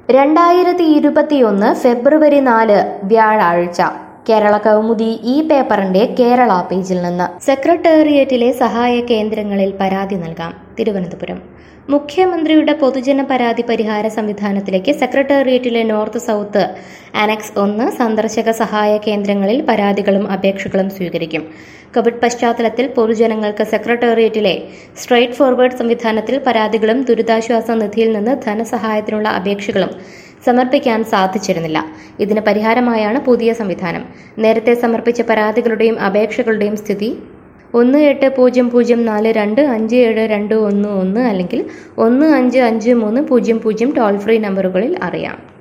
രണ്ടായിരത്തി ഇരുപത്തിയൊന്ന് ഫെബ്രുവരി നാല് വ്യാഴാഴ്ച കേരള കൗമുദി ഈ പേപ്പറിന്റെ കേരള പേജിൽ നിന്ന് സെക്രട്ടേറിയറ്റിലെ സഹായ കേന്ദ്രങ്ങളിൽ പരാതി നൽകാം തിരുവനന്തപുരം മുഖ്യമന്ത്രിയുടെ പൊതുജന പരാതി പരിഹാര സംവിധാനത്തിലേക്ക് സെക്രട്ടേറിയറ്റിലെ നോർത്ത് സൗത്ത് അനക്സ് ഒന്ന് സന്ദർശക സഹായ കേന്ദ്രങ്ങളിൽ പരാതികളും അപേക്ഷകളും സ്വീകരിക്കും കോവിഡ് പശ്ചാത്തലത്തിൽ പൊതുജനങ്ങൾക്ക് സെക്രട്ടേറിയറ്റിലെ സ്ട്രെയിറ്റ് ഫോർവേഡ് സംവിധാനത്തിൽ പരാതികളും ദുരിതാശ്വാസ നിധിയിൽ നിന്ന് ധനസഹായത്തിനുള്ള അപേക്ഷകളും സമർപ്പിക്കാൻ സാധിച്ചിരുന്നില്ല ഇതിന് പരിഹാരമായാണ് പുതിയ സംവിധാനം നേരത്തെ സമർപ്പിച്ച പരാതികളുടെയും അപേക്ഷകളുടെയും സ്ഥിതി ഒന്ന് എട്ട് പൂജ്യം പൂജ്യം നാല് രണ്ട് അഞ്ച് ഏഴ് രണ്ട് ഒന്ന് ഒന്ന് അല്ലെങ്കിൽ ഒന്ന് അഞ്ച് അഞ്ച് മൂന്ന് പൂജ്യം പൂജ്യം ടോൾ ഫ്രീ നമ്പറുകളിൽ അറിയാം